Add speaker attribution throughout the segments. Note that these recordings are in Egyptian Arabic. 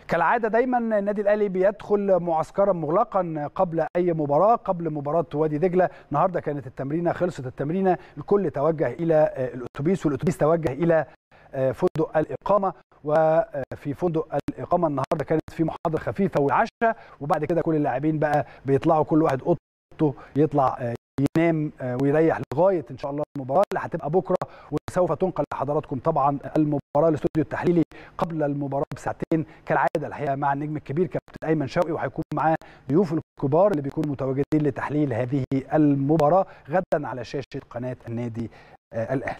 Speaker 1: كالعاده دايما النادي الاهلي بيدخل معسكرا مغلقا قبل اي مباراه قبل مباراه وادي دجله النهارده كانت التمرينه خلصت التمرينه الكل توجه الى الاتوبيس والاتوبيس توجه الى فندق الاقامه وفي فندق الاقامه النهارده كانت في محاضره خفيفه والعشاء وبعد كده كل اللاعبين بقى بيطلعوا كل واحد اوضته يطلع ينام ويريح لغايه ان شاء الله المباراه اللي هتبقى بكره وسوف تنقل لحضراتكم طبعا المباراه الاستوديو التحليلي قبل المباراه بساعتين كالعاده الحقيقه مع النجم الكبير كابتن ايمن شوقي وهيكون معاه ضيوف الكبار اللي بيكونوا متواجدين لتحليل هذه المباراه غدا على شاشه قناه النادي الاهلي.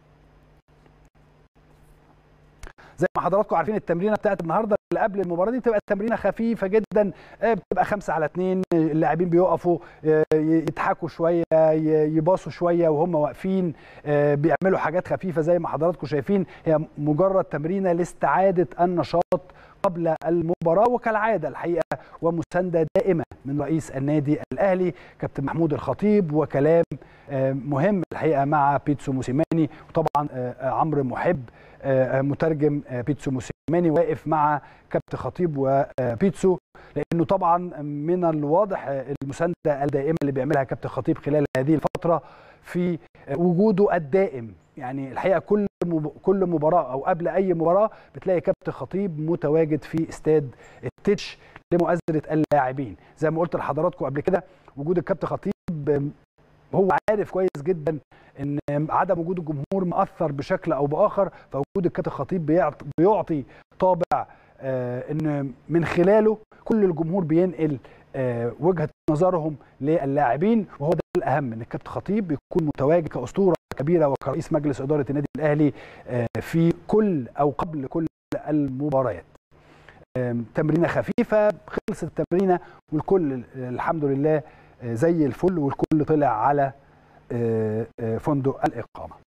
Speaker 1: زي ما حضراتكم عارفين التمرينه بتاعت النهارده اللي قبل المباراه دي بتبقى تمرينه خفيفه جدا بتبقى خمسة على اتنين اللاعبين بيقفوا يضحكوا شويه يباصوا شويه وهم واقفين بيعملوا حاجات خفيفه زي ما حضراتكم شايفين هي مجرد تمرينه لاستعاده النشاط قبل المباراه وكالعاده الحقيقه ومسانده دائمه من رئيس النادي الاهلي كابتن محمود الخطيب وكلام مهم الحقيقه مع بيتسو موسيماني وطبعا عمرو محب مترجم بيتسو موسيماني واقف مع كابتن خطيب وبيتسو لانه طبعا من الواضح المسانده الدائمه اللي بيعملها كابتن خطيب خلال هذه الفتره في وجوده الدائم يعني الحقيقه كل كل مباراه او قبل اي مباراه بتلاقي كابتن خطيب متواجد في استاد التتش لمؤازره اللاعبين زي ما قلت لحضراتكم قبل كده وجود الكابتن خطيب هو عارف كويس جدا ان عدم وجود الجمهور مأثر بشكل او باخر فوجود الكابتن خطيب بيعطي طابع ان من خلاله كل الجمهور بينقل وجهه نظرهم للاعبين وهو ده الاهم ان الكابتن خطيب بيكون متواجد كاسطوره كبيره وكرئيس مجلس اداره النادي الاهلي في كل او قبل كل المباريات. تمرينه خفيفه خلصت التمرينه والكل الحمد لله زي الفل والكل طلع على فندق الاقامه.